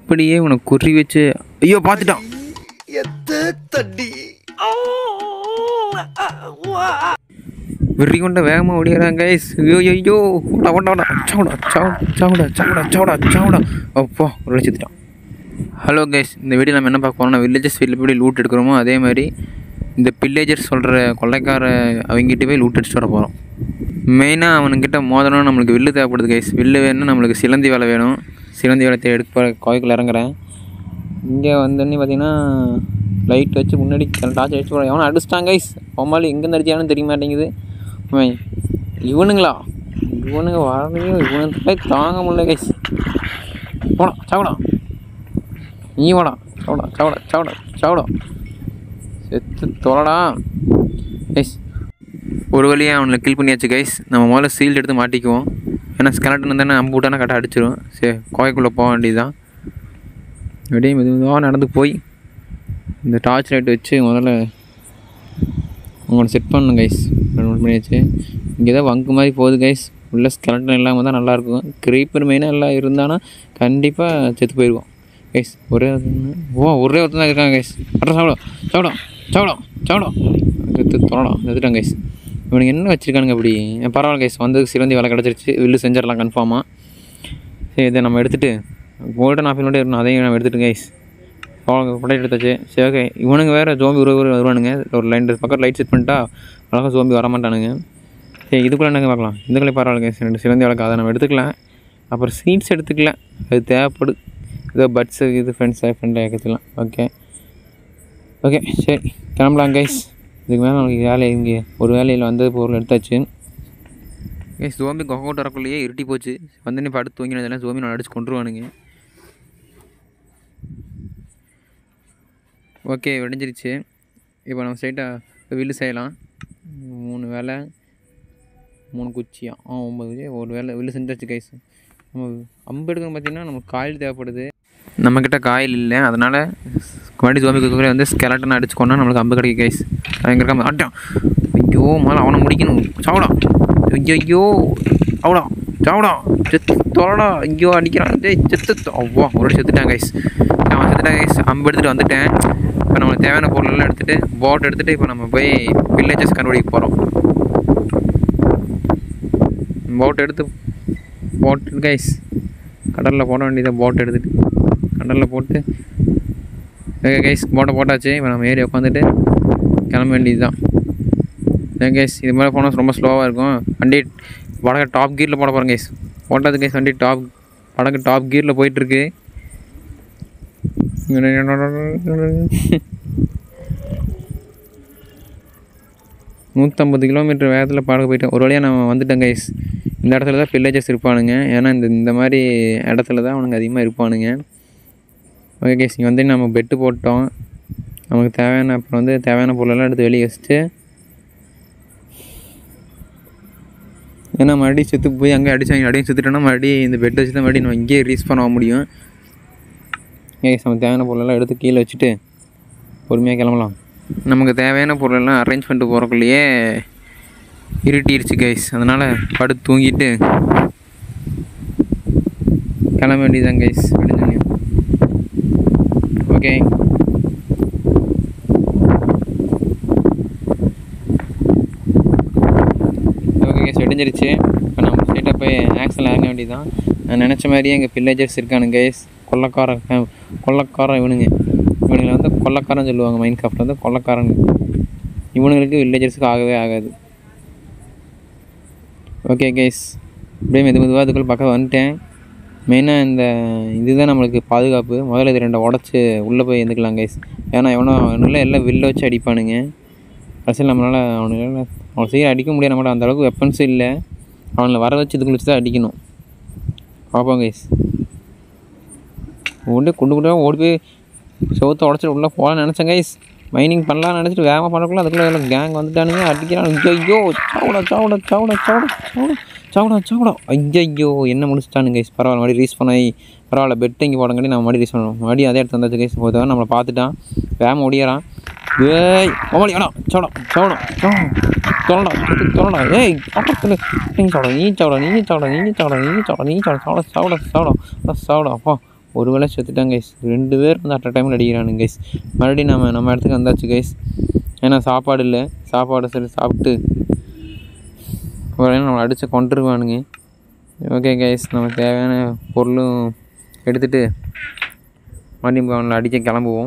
அப்படியே உன்னை குறி வச்சு ஐயோ பார்த்துட்டான் வெறி கொண்ட வேகமாக ஓடிடுறாங்க கைஸ் ஐயோ ஐயோ ஓடா ஓடா ஓடா சாவுடா சாவுடா சாவுடா சாவுடா சாவுடா சாவுடா அப்பா ஒரு லட்சத்துட்டான் ஹலோ கைஸ் இந்த வீடியோ நம்ம என்ன பார்க்க போறோம்னா வில்லேஜஸ் வீட்டில் எப்படி லூட் எடுக்கிறோமோ அதே மாதிரி இந்த பில்லேஜர்ஸ் சொல்கிற கொள்ளைக்கார அவங்ககிட்ட போய் லூட் அடிச்சுட்டு வர போகிறோம் மெயினாக அவனுக்கிட்ட மோதணும் நம்மளுக்கு வில்லு தேவைப்படுது கைஸ் வில்லு வேணும்னா நம்மளுக்கு சிலந்தி வேலை வேணும் சிலந்தி வேலை எடுக்க போகிற கோய்க்குள்ள இறங்குறேன் இங்கே வந்தோடனே பார்த்தீங்கன்னா லைட் வச்சு முன்னாடி டார்ச் அடிச்சு போகிறேன் எவனை அடிச்சிட்டான் கைஸ் அவமாலும் எங்கேருந்து அடிச்சானு தெரிய மாட்டேங்குது அவன் இவனுங்களா இவனுங்க வரலையோ இவனுக்கு தாங்க முடியல கைஸ் போடா சாவடா நீ வாடா சாவடா சாவடா சாவடா சாவடா செத்து தொலைடா கைஸ் ஒரு வழியாக அவனை கில் பண்ணியாச்சு கைஸ் நம்ம முதல்ல சீல்டு எடுத்து மாட்டிக்குவோம் ஏன்னா ஸ்கெலட்டன் தானே அம்பு விட்டானா கரெக்டாக அடிச்சிடும் சரி கோயக்குள்ளே போக வேண்டியதுதான் அப்படியே மெதுவாக நடந்து போய் இந்த டார்ச் லைட் வச்சு முதல்ல உங்களை செட் பண்ணணும் கைஸ் நோட் பண்ணியாச்சு இங்கே தான் வங்கு மாதிரி போகுது கைஸ் உள்ள ஸ்கெலட்டன் இல்லாமல் தான் நல்லாயிருக்கும் க்ரீப்பர் மெயினாக எல்லாம் இருந்தானா கண்டிப்பாக செத்து போயிடுவோம் கைஸ் ஒரே ஒருத்தன் ஓ ஒரே ஒருத்தன் தான் இருக்காங்க கைஸ் அட்ரா சாப்பிடும் சாப்பிடும் சாப்பிடும் சாப்பிடும் செத்து தொலைடும் செத்துட்டாங்க கைஸ் இவனுக்கு என்ன வச்சுருக்கானுங்க அப்படி அஹ் பரவாயில்ல கைஸ் வந்ததுக்கு சிறந்தி வேலை கிடச்சிருச்சு வில்லு செஞ்சிடலாம் கன்ஃபார்மாக சரி இதை நம்ம எடுத்துகிட்டு கோல்டன் ஆஃபில் மட்டும் இருக்கணும் அதையும் நம்ம எடுத்துகிட்டு கைஸ் புடை எடுத்தாச்சு சரி ஓகே இவனுங்க வேறு ஜோம்பி ஒரு ஒரு வருவானுங்க ஒரு லைன் பக்கத்தில் லைட் செட் பண்ணிட்டா அழகாக ஜோம்பி வர மாட்டானுங்க சரி இதுக்குள்ளே என்னங்க பார்க்கலாம் இதுக்குள்ளே பரவாயில்ல கைஸ் ரெண்டு சிறந்தி வழக்கம் அதை நம்ம எடுத்துக்கலாம் அப்புறம் சீட்ஸ் எடுத்துக்கலாம் அது தேவைப்படு ஏதோ பட்ஸு இது ஃப்ரெண்ட்ஸை ஃப்ரெண்டாக எடுத்துக்கலாம் ஓகே ஓகே சரி கிளம்பலாம் கைஸ் இதுக்கு மேலே நமக்கு வேலை இங்கே ஒரு வேலையில் வந்து பொருள் எடுத்தாச்சு கைஸ் ஜோம்பி கொக்கோட்டு வரக்குள்ளேயே இருட்டி போச்சு வந்து நீ படுத்து தூங்கினதெல்லாம் ஜோம்பி நான் அடிச்சு கொண்டுருவானுங்க ஓகே விடிஞ்சிருச்சு இப்போ நம்ம ஸ்ட்ரைட்டாக வில்லு செய்யலாம் மூணு வேலை மூணு குச்சியா ஆ ஒம்பது குச்சி ஒரு வேலை வில்லு செஞ்சாச்சு கைஸ் நம்ம அம்பு எடுக்கணும் பார்த்தீங்கன்னா நமக்கு காயில் தேவைப்படுது நம்மக்கிட்ட காயில் இல்லை அதனால் வண்டி ஜோம்பி குக்கரை வந்து ஸ்கெலட்டன் அடிச்சு கொண்டா நம்மளுக்கு அம்பு கிடைக்கும் கைஸ் எங்கே இருக்காம ஆட்டான் ஐயோ மேலே அவனை முடிக்கணும் சாவடா ஐயோ ஐயோ அவடா சாவடா செத்து தொலைடா ஐயோ அடிக்கிறான் டேய் செத்து அவ்வா ஒரு வாட்டி செத்துட்டான் கைஸ் நான் செத்துட்டேன் கைஸ் அம்பு எடுத்துகிட்டு வந்துட்டேன் இப்போ நம்மளுக்கு தேவையான பொருளெல்லாம் எடுத்துகிட்டு போட் எடுத்துகிட்டு இப்போ நம்ம போய் வில்லேஜஸ் கண்டுபிடிக்க போகிறோம் போட் எடுத்து போட் கைஸ் கடலில் போட வேண்டியதை போட் எடுத்துட்டு கடலில் போட்டு ஓகே கைஸ் போட்டை போட்டாச்சு இப்போ நம்ம ஏறி உட்காந்துட்டு கிளம்ப வேண்டியது தான் ஏன் கைஸ் இது மாதிரி போனால் ரொம்ப ஸ்லோவாக இருக்கும் வண்டி வடக்கு டாப் கீரில் போட போகிறேன் கைஸ் போட்டது கைஸ் வண்டி டாப் வடக்கு டாப் கீரில் போயிட்டுருக்கு நூற்றம்பது கிலோமீட்டர் வேகத்தில் படகு போயிட்டேன் ஒரு வழியாக நான் வந்துட்டேன் கைஸ் இந்த இடத்துல தான் வில்லேஜஸ் இருப்பானுங்க ஏன்னா இந்த இந்த மாதிரி இடத்துல தான் அவனுங்க அதிகமாக இருப்பானுங்க ஓகே கைஸ் இங்கே வந்து நம்ம பெட்டு போட்டோம் நமக்கு தேவையான அப்புறம் வந்து தேவையான பொருளெல்லாம் எடுத்து வெளியே வச்சுட்டு ஏன்னா மறுபடியும் செத்து போய் அங்கே அடிச்சாங்க அடியும் செத்துட்டோன்னா மறுபடியும் இந்த பெட் வச்சு தான் மறுபடியும் நம்ம இங்கேயே ரீச் பண்ண முடியும் கைஸ் நமக்கு தேவையான பொருளெல்லாம் எடுத்து கீழே வச்சுட்டு பொறுமையாக கிளம்பலாம் நமக்கு தேவையான பொருளெல்லாம் அரேஞ்ச் பண்ணிட்டு போகிறக்குள்ளேயே இருட்டிடுச்சு கைஸ் அதனால் படுத்து தூங்கிட்டு கிளம்ப வேண்டியதுதான் கைஸ் விடுஞ்சோன்னே ஓகே ஓகே கைஸ் வெடிஞ்சிருச்சு இப்போ நம்ம ஸ்ட்ரெயிட்டாக போய் ஆக்சல் இறங்க வேண்டியதுதான் நான் நினச்ச மாதிரியே எங்கள் வில்லேஜர்ஸ் இருக்கானுங்க கைஸ் கொள்ளக்காரன் ஃபே- கொள்ளக்காரன் இவனுங்க இவனுங்களை வந்து கொள்ளக்காரன் சொல்லுவாங்க மைண்ட் கிராஃப்ட் வந்து கொள்ளக்காரன் இவனுங்களுக்கு வில்லேஜர்ஸுக்கு ஆகவே ஆகாது ஓகே கைஸ் அப்படியே மெது மெதுவாக அதுக்குள்ள பக்கம் வந்துட்டேன் மெயினாக இந்த இதுதான் நம்மளுக்கு பாதுகாப்பு முதல்ல இது ரெண்டை உடச்சி உள்ளே போய் இருந்துக்கலாம் கைஸ் ஏன்னா எவனோ அவனுள்ள எல்லாம் வில்ல வச்சு அடிப்பானுங்க கடைசியில் நம்மளால் அவனுக்கு அவனை சீக்கிரம் அடிக்க முடியாது நம்மளோட அந்த அளவுக்கு வெப்பன்ஸும் இல்லை அவனை வர வச்சு இதுக்குள்ள வச்சு தான் அடிக்கணும் பார்ப்போம் கைஸ் ஓடி குண்டு குண்டாக ஓடி போய் செவத்தை உடச்சிட்டு உள்ளே போகலான்னு நினச்சேன் கைஸ் மைனிங் பண்ணலாம்னு நினச்சிட்டு வேகமாக பண்ணக்குள்ள அதுக்குள்ளே எல்லாம் கேங் வந்துட்டானுங்க அடிக்கிறானுங்க ஐயோ சாவடா சாவடா சாவடா சாவடா சாவடா சாவடா சாவடா ஐயோ என்ன முடிச்சிட்டானுங்க கைஸ் பரவாயில்ல மறுபடியும் ரீஸ் பண்ணி பரவாயில்ல பெட் இங்கே போடங்காட்டி நம்ம மறுபடியும் ரீஸ் பண்ணணும் மறுபடியும் அதே இடத்துல வந்தாச்சு கைஸ் போதும் நம்மளை பார்த்துட்டான் வேகமாக ஓடியாரான் ஏய் ஓமலி வேணா சாவடா சாவடா சாவடா சொல்லடா செத்து சொல்லடா ஏய் பக்கத்தில் நீ சாவடா நீ சாவடா நீ சாவடா நீ சாவடா நீ சாவடா நீ சாவடா சாவடா சாவடா சாவடா சாவடா அப்பா ஒரு வேளை செத்துட்டாங்க கைஸ் ரெண்டு பேர் வந்து அட் டைமில் அடிக்கிறானுங்க கைஸ் மறுபடியும் நம்ம நம்ம இடத்துக்கு வந்தாச்சு கைஸ் ஏன்னா சாப்பாடு இல்லை சாப்பாடு சரி சாப்பிட்டு உடனே நம்மளை அடித்து கொண்டுருவானுங்க ஓகே கைஸ் நமக்கு தேவையான பொருளும் எடுத்துகிட்டு மறுபடியும் அவனை அடிக்க கிளம்புவோம்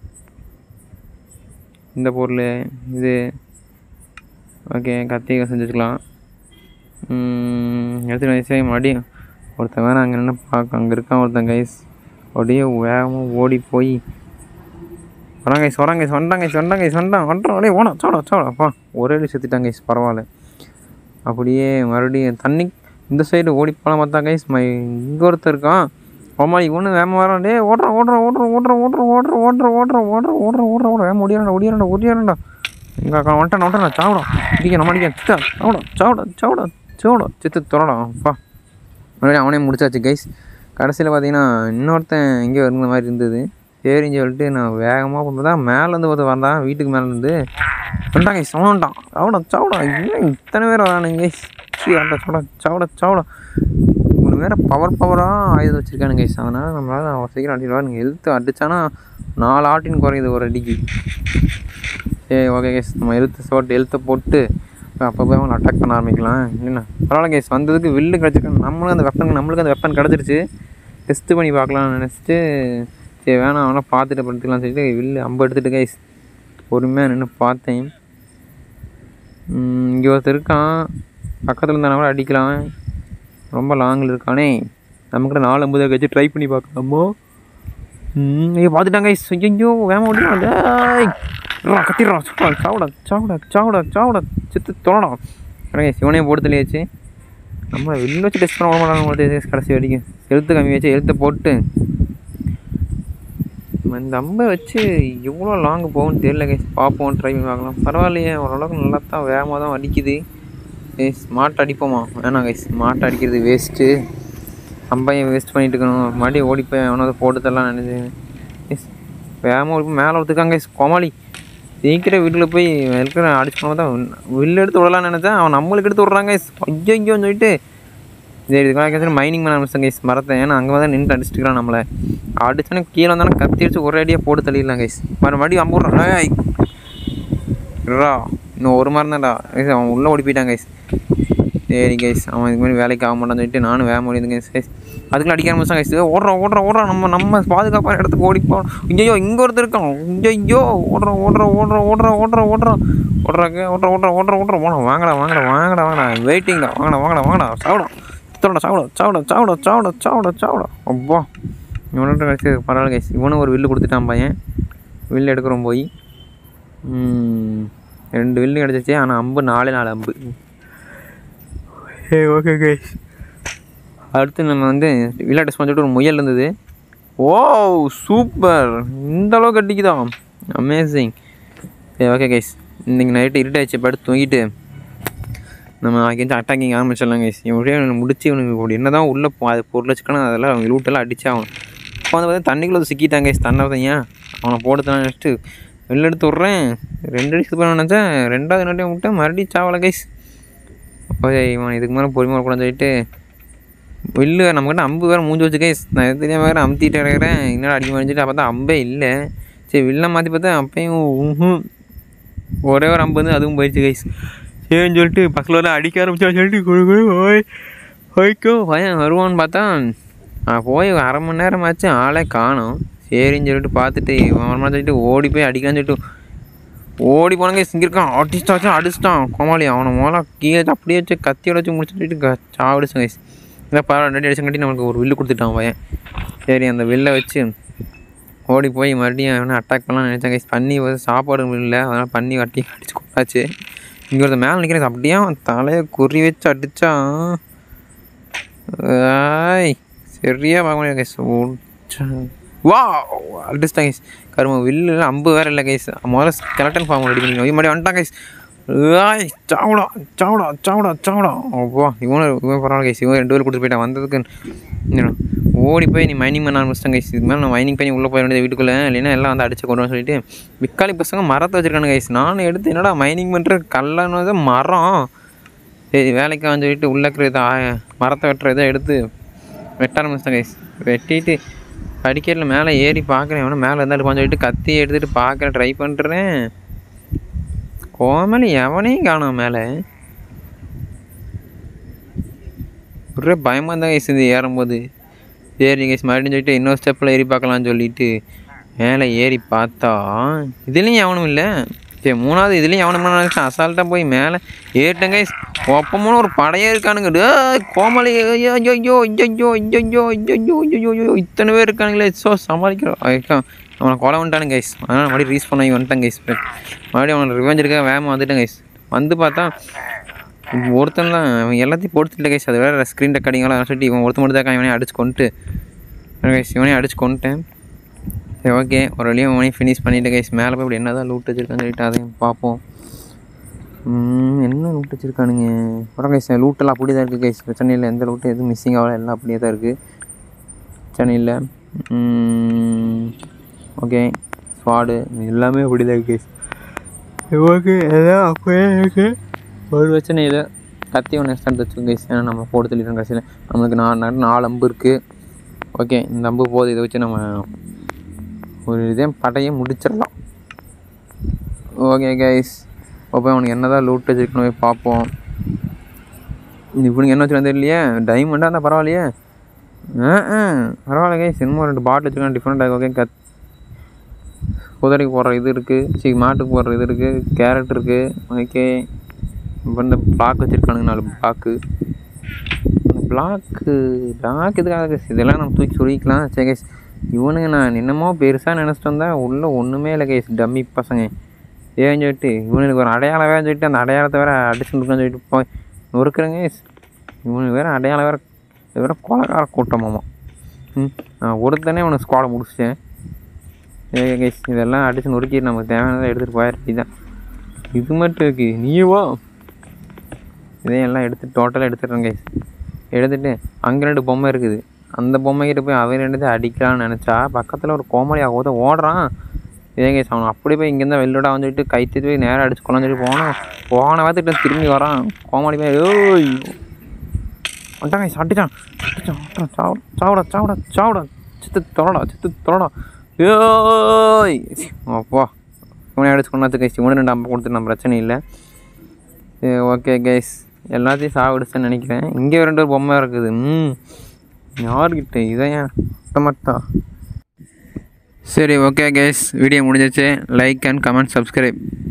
இந்த பொருள் இது ஓகே கத்தி செஞ்சு வச்சுக்கலாம் எடுத்துகிட்டு வயசே மறுபடியும் ஒருத்தன் வேறு அங்கே நின்று பார்க்க அங்கே இருக்கான் ஒருத்தன் கைஸ் அப்படியே வேகமாக ஓடி போய் வராங்க கைஸ் வராங்க கைஸ் வந்தாங்க கைஸ் வந்தாங்க கைஸ் வந்தான் வந்துட்டான் அப்படியே ஓடா சோடா சோடா அப்பா ஒரே அடி செத்துட்டாங்க கைஸ் பரவாயில்ல அப்படியே மறுபடியும் தண்ணி இந்த சைடு ஓடி போகலாம் பார்த்தா கைஸ் மை இங்கே ஒருத்தர் இருக்கான் ஆமா இவனு வேம வரான் டே ஓடுறான் ஓடுறான் ஓடுறான் ஓடுறான் ஓடுறான் ஓடுறான் ஓடுறான் ஓடுறான் ஓடுறான் ஓடுறான் ஓடுறான் ஓடுறான் வேம ஒடியாரண்டா ஒடியாரண்டா ஒடியாரண்டா இங்கே அக்கா வந்துட்டான் வந்துட்டான் சாவடா இடிக்க நம்ம அடிக்க சித்தா சாவடா சாவடா சாவடா சாவடா சித்து துறடா அப்பா மறுபடியும் அவனே முடிச்சாச்சு கைஸ் கடைசியில் பார்த்தீங்கன்னா இன்னொருத்தன் எங்கேயோ இருந்த மாதிரி இருந்தது சரின்னு சொல்லிட்டு நான் வேகமாக போகும்போது தான் மேலேருந்து பார்த்து வந்தான் வீட்டுக்கு மேலேருந்து வந்துட்டான் கைஸ் அவன்ட்டான் சாவடா சாவடா இன்னும் இத்தனை பேர் வரானுங்க கைஸ் சீ ஆண்டா சாவடா சாவடா சாவடா மூணு பேரை பவர் பவராக ஆயுதம் வச்சுருக்கானுங்க கைஸ் அதனால் நம்மளால் அவன் சீக்கிரம் அடிச்சிடுவா நீங்கள் எழுத்து அடித்தானா நாலு ஆட்டின் குறையுது ஒரு அடிக்கு சரி ஓகே கேஸ் நம்ம எழுத்து சோட்டு எழுத்தை போட்டு அப்போ போய் அவனை அட்டாக் பண்ண ஆரம்பிக்கலாம் என்ன பரவாயில்ல கேஸ் வந்ததுக்கு வில்லு கிடச்சிருக்கு நம்மளும் அந்த வெப்பன் நம்மளுக்கு அந்த வெப்பன் கிடச்சிருச்சு டெஸ்ட்டு பண்ணி பார்க்கலாம்னு நினச்சிட்டு சரி வேணாம் அவனை பார்த்துட்டு படுத்துக்கலாம் சொல்லிட்டு வில்லு அம்பு எடுத்துகிட்டு கைஸ் பொறுமையாக நின்று பார்த்தேன் இங்கே ஒருத்தர் இருக்கான் பக்கத்தில் இருந்தால் கூட அடிக்கலாம் ரொம்ப லாங்கில் இருக்கானே நம்மக்கிட்ட நாலு ஐம்பது வச்சு ட்ரை பண்ணி பார்க்கலாமோ ம் ஐயோ பார்த்துட்டாங்க ஐயோ வேம ஓடிடும் டேய் ரா கத்திடுறா சாவடா சாவடா சாவடா சாவடா சாவடா சித்து தொலைடா கடைங்க சிவனையை போட்டு தெளியாச்சு நம்ம வெளில வச்சு டெஸ்ட் பண்ண விட மாட்டாங்க உங்களுக்கு கடைசி வரைக்கும் எழுத்து கம்மி வச்சு எழுத்தை போட்டு நம்ம இந்த அம்பை வச்சு எவ்வளோ லாங் போகும்னு தெரியல கைஸ் பார்ப்போம் ட்ரை பண்ணி பார்க்கலாம் பரவாயில்லையே ஓரளவுக்கு நல்லா தான் வேகமாக தான் அடிக்குது ஏய் ஸ்மார்ட் அடிப்போமா வேணாம் கைஸ் ஸ்மார்ட் அடிக்கிறது வேஸ்ட்டு அம்பையும் வேஸ்ட் பண்ணிட்டு இருக்கணும் மறுபடியும் ஓடி போய் அவனை போட்டு தரலாம் நினைச்சு எஸ் வேகமாக ஓடி போய் மேலே ஒத்துக்காங்க கைஸ் கோமாளி சீக்கிரம் வீட்டில் போய் இருக்கிற அடிச்சு தான் வில்லு எடுத்து விடலாம்னு நினச்சேன் அவன் நம்மளுக்கு எடுத்து விட்றாங்க கைஸ் ஐயோ ஐயோன்னு சொல்லிட்டு சரி இதுக்காக மைனிங் பண்ண ஆரம்பிச்சேன் கைஸ் மரத்தை ஏன்னா அங்கே வந்து நின்று அடிச்சுட்டு இருக்கிறான் நம்மளை அடிச்சோன்னே கீழே வந்தானே கத்தி அடிச்சு ஒரே அடியாக போட்டு தள்ளிடலாம் கைஸ் மறுபடியும் அம்பு விட்றான் ஏய் ரா இன்னும் ஒரு மரம் தான்டா கைஸ் அவன் உள்ளே ஓடி போயிட்டான் கைஸ் சரி கைஸ் அவன் இதுக்கு மாதிரி வேலைக்கு ஆக மாட்டான்னு சொல்லிட்டு நானும் வேக முடியுது கைஸ் கைஸ் அதுக்குள்ள அடிக்க ஆரம்பிச்சான் கைஸ் ஓடுறோம் ஓடுறோம் ஓடுறோம் நம்ம நம்ம பாதுகாப்பான இடத்துக்கு ஓடி போகிறோம் ஐயோ இங்கே ஒருத்தர் இருக்கான் ஐயோ ஓடுறோம் ஓடுறோம் ஓடுறோம் ஓடுறோம் ஓடுறோம் ஓடுறோம் ஓடுறாங்க ஓடுறோம் ஓடுறோம் ஓடுறோம் ஓடுறோம் போனோம் வாங்கடா வாங்கடா வாங்கடா வாங்கடா வெயிட்டிங்கடா வாங்கடா வாங்கடா வாங்கடா சாப்பிடும் சாப்பிட சாப்பிட சாப்பிட சாப்பிட சாப்பிட சாப்பிட சாப்பிட அப்பா இவன்கிட்ட கிடச்சி பரவாயில்ல கைஸ் இவனும் ஒரு வில்லு கொடுத்துட்டான் பையன் வில்லு எடுக்கிறோம் போய் ம், ரெண்டு வில்லு கிடச்சிச்சு ஆனால் அம்பு நாலே நாலு அம்பு ஏ ஓகே கைஸ் அடுத்து நம்ம வந்து விளையாட்டு சொல்லிட்டு ஒரு முயல் இருந்தது ஓ சூப்பர் இந்த அளவுக்கு அடிக்குதா அமேசிங் சரி ஓகே கைஸ் இன்றைக்கி நைட்டு இருட்டாயிடுச்சு படுத்து தூங்கிட்டு நம்ம அங்கேருந்து அட்டாக்கிங் ஆரம்பிச்சிடலாம் கைஸ் எப்படியே அவனை முடிச்சு இவனுக்கு இப்படி என்ன தான் உள்ளே போ அது பொருள் வச்சுக்கணும் அதெல்லாம் அவங்க லூட்டெல்லாம் அடிச்சு ஆகணும் இப்போ வந்து பார்த்தா தண்ணிக்குள்ளே வந்து சிக்கிட்டாங்க கைஸ் தண்ணை தான் ஏன் அவனை போடுத்தான் நினச்சிட்டு வெளில எடுத்து விட்றேன் ரெண்டு அடி இது பண்ண நினச்சேன் ரெண்டாவது நட்டையும் விட்டேன் மறுபடியும் சாவலை கைஸ் ஓகே இவன் இதுக்கு மேலே பொறுமையாக இருக்கக்கூடாதுன்னு சொல்லிட்டு வில்லு நம்மக்கிட்ட அம்பு வேறு மூஞ்சி வச்சு கைஸ் நான் எது தெரியாம வேறு அமுத்திட்டு இருக்கிறேன் என்னடா அடிக்க முடிஞ்சிட்டு அப்போ தான் அம்பே இல்லை சரி வில்லை மாற்றி பார்த்தா அப்பயும் உஹும். ஒரே ஒரு அம்பு வந்து அதுவும் போயிடுச்சு கைஸ் சரின்னு சொல்லிட்டு பக்கத்தில் வந்து அடிக்க ஆரம்பிச்சா சொல்லிட்டு குடு குடு ஓய் ஓய்க்கோ பையன் வருவான்னு பார்த்தா நான் போய் ஒரு அரை மணி நேரம் ஆச்சு ஆளே காணோம் சரின்னு சொல்லிட்டு பார்த்துட்டு வரமா சொல்லிட்டு ஓடி போய் அடிக்கலான்னு சொல்லிட்டு ஓடி போனாங்க இங்கே இருக்கான் அடிச்சிட்டாச்சும் அடிச்சிட்டான் கோமாளி அவனை மோலா கீழே வச்சு அப்படியே வச்சு கத்தியோட வச்சு முடிச்சுட்டு க சாவடிச்சு கைஸ் இல்லை பரவாயில்ல ரெண்டு அடிச்சங்காட்டி நம்மளுக்கு ஒரு வில்லு கொடுத்துட்டான் பையன் சரி அந்த வில்லை வச்சு ஓடி போய் மறுபடியும் அவனை அட்டாக் பண்ணலாம்னு நினச்சேன் கைஸ் பண்ணி வந்து சாப்பாடு இல்லை அதனால் பண்ணி வட்டி அடிச்சு கொண்டாச்சு இங்கே ஒருத்தர் மேலே நிற்கிறேன் அப்படியே அவன் தலையை குறி வச்சு அடித்தான் ஆய் சரியா பார்க்க முடியாது கைஸ் வா அடிச்சிட்டாங்க கைஸ் கரும வில்லு அம்பு வேறு இல்லை கைஸ் முதல்ல ஸ்கெலட்டன் ஃபார்ம் ரெடி பண்ணி முன்னாடி வந்துட்டான் கைஸ் ஆய் சாவடா சாவடா சாவடா சாவடா அப்பா இவனும் இவன் பரவாயில்ல கைஸ் இவன் ரெண்டு பேர் கொடுத்து போயிட்டான் வந்ததுக்கு என்ன, ஓடி போய் நீ மைனிங் பண்ண ஆரம்பிச்சிட்டேன் கைஸ் இதுக்கு மேலே நான் மைனிங் பண்ணி உள்ளே போய் வேண்டியது வீட்டுக்குள்ளே இல்லைன்னா எல்லாம் வந்து அடிச்சு கொண்டு வரணும்னு சொல்லிட்டு விக்காலி பசங்க மரத்தை வச்சிருக்கானு கைஸ் நானும் எடுத்து என்னடா மைனிங் பண்ணுற கல்லன்னு மரம் சரி வேலைக்கு வந்து சொல்லிட்டு உள்ளே இருக்கிற இதை ஆ- மரத்தை வெட்டுற இதை எடுத்து வெட்ட ஆரம்பிச்சிட்டேன் கைஸ் வெட்டிட்டு படிக்கட்டில் மேலே ஏறி பார்க்குறேன் எவனும் மேலே இருந்தாலும் கொஞ்சம் சொல்லிட்டு கத்தி எடுத்துகிட்டு பார்க்க ட்ரை பண்ணுறேன் கோமலி எவனையும் காணோம் மேலே ஒரே பயமாக தான் கைஸ் இது ஏறும்போது சரி கைஸ் மறுபடியும் சொல்லிட்டு இன்னொரு ஸ்டெப்பில் ஏறி பார்க்கலாம்னு சொல்லிட்டு மேலே ஏறி பார்த்தா இதுலேயும் எவனும் இல்லை சரி மூணாவது இதுலேயும் எவனும் அசால்ட்டாக போய் மேலே ஏறிட்டேன் கைஸ் ஒப்பமான ஒரு படையே இருக்கானுங்க டேய், கோமலி ஐயோ ஐயோ ஐயோ ஐயோ ஐயோ ஐயோ ஐயோ ஐயோ இத்தனை பேர் இருக்கானுங்களே ஸோ சமாளிக்கிறோம் ஐயோ அவனை கொலை வந்துட்டானு கைஸ் அதனால் மறுபடியும் ரீஸ் பண்ணி வந்துட்டேன் கைஸ் மறுபடியும் அவனை ரிவெஞ்ச் இருக்க வேகமாக வந்துட்டேன் கைஸ் வந்து பார்த்தா இவன் ஒருத்தன் தான் அவன் எல்லாத்தையும் பொறுத்துட்டு கைஸ் அது வேறு ஸ்க்ரீன் ரெக்கார்டிங்கெல்லாம் சொல்லிட்டு இவன் ஒருத்தன் மட்டும் தான் இவனையும் அடிச்சு கொண்டுட்டு கைஸ் இவனையும் அடிச்சு கொண்டுட்டேன் சரி ஓகே ஒரு வழியாக இவனையும் ஃபினிஷ் பண்ணிவிட்டு கைஸ் மேலே போய் இப்படி என்ன தான் லூட் வச்சுருக்கான்னு சொல்லிட்டு அதையும் பார்ப்போம் ம், என்ன லூட் வச்சுருக்கானுங்க அப்புறம் கைஸ் லூட்டெல்லாம் அப்படி தான் இருக்குது கைஸ் பிரச்சனை இல்லை எந்த லூட்டும் எதுவும் மிஸ்ஸிங் ஆகல எல்லாம் அப்படியே தான் இருக்குது பிரச்சனை இல்லை ஓகே ஸ்வாடு எல்லாமே அப்படி தான் இருக்குது கைஸ் ஓகே எல்லாம் அப்படியே இருக்குது ஒரு பிரச்சனை இல்லை கத்தி ஒன்று எக்ஸ்ட்ரா வச்சுக்கோங்க கைஸ் ஏன்னா நம்ம போட்டு சொல்லிடுறோம் கடைசியில் நம்மளுக்கு நாலு நாலு நாலு அம்பு இருக்குது ஓகே இந்த அம்பு போதும் இதை வச்சு நம்ம ஒரு இதே படையை முடிச்சிடலாம் ஓகே கைஸ் அப்போ அவனுக்கு என்ன தான் லூட் வச்சுருக்கணும் போய் பார்ப்போம் இது இவனுக்கு என்ன வச்சுருக்கான்னு தெரியலையே டைமண்டாக இருந்தால் பரவாயில்லையே ஆ ஆ பரவாயில்ல கைஸ் இன்னும் ரெண்டு பாட்டில் வச்சுருக்கான் டிஃப்ரெண்ட் ஓகே கத் குதிரைக்கு போடுற இது இருக்குது சரி மாட்டுக்கு போடுற இது இருக்குது கேரட் இருக்குது ஓகே இப்போ இந்த பிளாக் வச்சுருக்கானுங்க நாலு பிளாக்கு பிளாக்கு பிளாக் எதுக்காக guys? இதெல்லாம் நம்ம தூக்கி சொல்லிக்கலாம் சரி கைஸ் இவனுங்க நான் என்னமோ பெருசாக நினச்சிட்டு வந்தேன் உள்ளே ஒன்றுமே இல்லை கைஸ் டம்மி பசங்க ஏன்னு சொல்லிட்டு இவனுக்கு ஒரு அடையாளம் வேறு சொல்லிட்டு அந்த அடையாளத்தை வேறு அடிச்சு கொடுக்கன்னு சொல்லிட்டு போய் நொறுக்குறேங்க guys. இவனுக்கு வேறு அடையாளம் வேறு இது வேறு கொலகார கூட்டமாமா ம் நான் ஒருத்தனே இவனுக்கு ஸ்குவாடை முடிச்சிட்டேன் ஏ கைஸ் இதெல்லாம் அடித்து நொறுக்கி நமக்கு தேவையானதை எடுத்துகிட்டு போயிடுறது தான் இது மட்டும் இருக்கு நீவா இதையெல்லாம் எடுத்து டோட்டலாக எடுத்துடுறேன் கைஸ் எடுத்துட்டு அங்கே ரெண்டு பொம்மை இருக்குது அந்த பொம்மைக்கிட்ட போய் அவன் ரெண்டு அடிக்கலாம்னு நினச்சா பக்கத்தில் ஒரு கோமலியாக ஓத ஓடுறான் இதே கைஸ் அவன் அப்படி போய் இங்கேருந்து வெளியோட வந்துட்டு கைத்து போய் நேராக அடிச்சு கொள்ளான்னு சொல்லி போனான் போன வாரத்துக்கிட்ட திரும்பி வரான் கோமாளி போய் ஏய் வந்துட்டான் கைஸ் அடிச்சான் அடிச்சான் அடிச்சான். சாவுடா சாவுடா சாவுடா சாவுடா சித்து தொலடா சித்து தொலடா ஏய் அப்பா இவனை அடிச்சு கொண்டாந்து கைஸ் இவனு ரெண்டு அம்பை கொடுத்துட்டு நம்ம பிரச்சனை இல்லை ஓகே கைஸ் எல்லாத்தையும் சாப்பிடுச்சுன்னு நினைக்கிறேன் இங்கே ரெண்டு ஒரு பொம்மை இருக்குது ம் யார்கிட்ட இதை ஏன் மட்டும் சரி ஓகே கைஸ் வீடியோ முடிஞ்சிச்சு லைக் அண்ட் கமெண்ட் சப்ஸ்கிரைப்